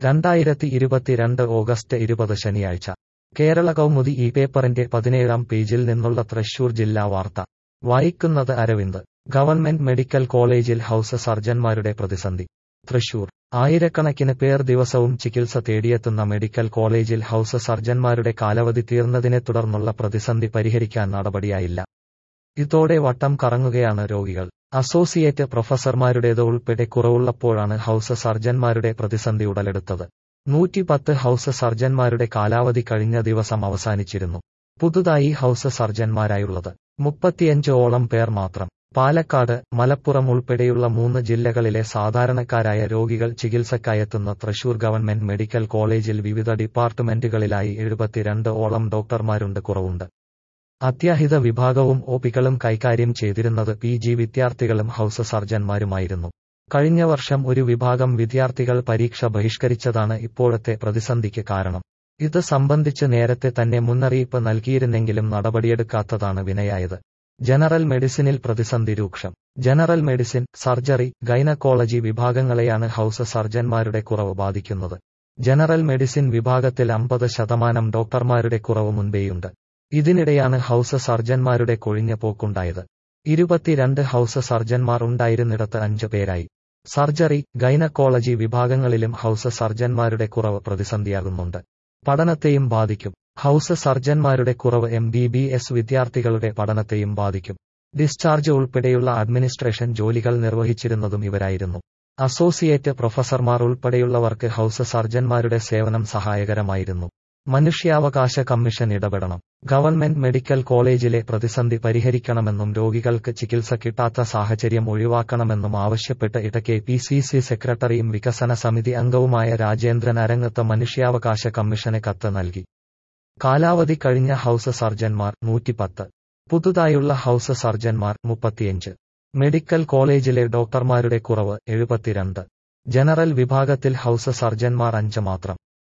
രണ്ടായിരത്തി ഇരുപത്തിരണ്ട് ഓഗസ്റ്റ് ഇരുപത് ശനിയാഴ്ച കേരള കൗമുദി ഈ പേപ്പറിന്റെ പതിനേഴാം പേജിൽ നിന്നുള്ള തൃശൂർ ജില്ലാ വാർത്ത വായിക്കുന്നത് അരവിന്ദ് ഗവൺമെന്റ് മെഡിക്കൽ കോളേജിൽ ഹൌസ് സർജൻമാരുടെ പ്രതിസന്ധി തൃശൂർ ആയിരക്കണക്കിന് പേർ ദിവസവും ചികിത്സ തേടിയെത്തുന്ന മെഡിക്കൽ കോളേജിൽ ഹൌസ് സർജൻമാരുടെ കാലാവധി തീർന്നതിനെ തുടർന്നുള്ള പ്രതിസന്ധി പരിഹരിക്കാൻ നടപടിയായില്ല ഇതോടെ വട്ടം കറങ്ങുകയാണ് രോഗികൾ അസോസിയേറ്റ് പ്രൊഫസർമാരുടേത് ഉൾപ്പെടെ കുറവുള്ളപ്പോഴാണ് ഹൌസ് സർജൻമാരുടെ പ്രതിസന്ധി ഉടലെടുത്തത് നൂറ്റിപ്പത്ത് ഹൌസ് സർജൻമാരുടെ കാലാവധി കഴിഞ്ഞ ദിവസം അവസാനിച്ചിരുന്നു പുതുതായി ഹൌസ് സർജൻമാരായുള്ളത് മുപ്പത്തിയഞ്ച് ഓളം പേർ മാത്രം പാലക്കാട് മലപ്പുറം ഉൾപ്പെടെയുള്ള മൂന്ന് ജില്ലകളിലെ സാധാരണക്കാരായ രോഗികൾ ചികിത്സക്കായെത്തുന്ന തൃശൂർ ഗവൺമെന്റ് മെഡിക്കൽ കോളേജിൽ വിവിധ ഡിപ്പാർട്ട്മെന്റുകളിലായി എഴുപത്തിരണ്ട് ഓളം ഡോക്ടർമാരുണ്ട് കുറവുണ്ട് അത്യാഹിത വിഭാഗവും ഒപികളും കൈകാര്യം ചെയ്തിരുന്നത് പി ജി വിദ്യാർത്ഥികളും ഹൌസ് സർജൻമാരുമായിരുന്നു കഴിഞ്ഞ വർഷം ഒരു വിഭാഗം വിദ്യാർത്ഥികൾ പരീക്ഷ ബഹിഷ്കരിച്ചതാണ് ഇപ്പോഴത്തെ പ്രതിസന്ധിക്ക് കാരണം ഇത് സംബന്ധിച്ച് നേരത്തെ തന്നെ മുന്നറിയിപ്പ് നൽകിയിരുന്നെങ്കിലും നടപടിയെടുക്കാത്തതാണ് വിനയായത് ജനറൽ മെഡിസിനിൽ പ്രതിസന്ധി രൂക്ഷം ജനറൽ മെഡിസിൻ സർജറി ഗൈനക്കോളജി വിഭാഗങ്ങളെയാണ് ഹൌസ് സർജൻമാരുടെ കുറവ് ബാധിക്കുന്നത് ജനറൽ മെഡിസിൻ വിഭാഗത്തിൽ അമ്പത് ശതമാനം ഡോക്ടർമാരുടെ കുറവ് മുൻപേയുണ്ട് ഇതിനിടെയാണ് ഹൌസ് സർജൻമാരുടെ കൊഴിഞ്ഞ പോക്കുണ്ടായത് ഇരുപത്തിരണ്ട് ഹൌസ് സർജൻമാർ ഉണ്ടായിരുന്നിടത്ത് അഞ്ചു പേരായി സർജറി ഗൈനക്കോളജി വിഭാഗങ്ങളിലും ഹൌസ് സർജൻമാരുടെ കുറവ് പ്രതിസന്ധിയാകുന്നുണ്ട് പഠനത്തെയും ബാധിക്കും ഹൌസ് സർജൻമാരുടെ കുറവ് എം ബി ബി എസ് വിദ്യാർത്ഥികളുടെ പഠനത്തെയും ബാധിക്കും ഡിസ്ചാർജ് ഉൾപ്പെടെയുള്ള അഡ്മിനിസ്ട്രേഷൻ ജോലികൾ നിർവഹിച്ചിരുന്നതും ഇവരായിരുന്നു അസോസിയേറ്റ് പ്രൊഫസർമാർ ഉൾപ്പെടെയുള്ളവർക്ക് ഹൌസ് സർജൻമാരുടെ സേവനം സഹായകരമായിരുന്നു മനുഷ്യാവകാശ കമ്മീഷൻ ഇടപെടണം ഗവൺമെന്റ് മെഡിക്കൽ കോളേജിലെ പ്രതിസന്ധി പരിഹരിക്കണമെന്നും രോഗികൾക്ക് ചികിത്സ കിട്ടാത്ത സാഹചര്യം ഒഴിവാക്കണമെന്നും ആവശ്യപ്പെട്ട് ഇട കെ പി സി സി സെക്രട്ടറിയും വികസന സമിതി അംഗവുമായ രാജേന്ദ്രൻ അരങ്ങത്ത് മനുഷ്യാവകാശ കമ്മീഷന് കത്ത് നൽകി കാലാവധി കഴിഞ്ഞ ഹൌസ് സർജൻമാർ നൂറ്റിപ്പത്ത് പുതുതായുള്ള ഹൌസ് സർജൻമാർ മുപ്പത്തിയഞ്ച് മെഡിക്കൽ കോളേജിലെ ഡോക്ടർമാരുടെ കുറവ് എഴുപത്തിരണ്ട് ജനറൽ വിഭാഗത്തിൽ ഹൌസ് സർജൻമാർ അഞ്ച് മാത്രം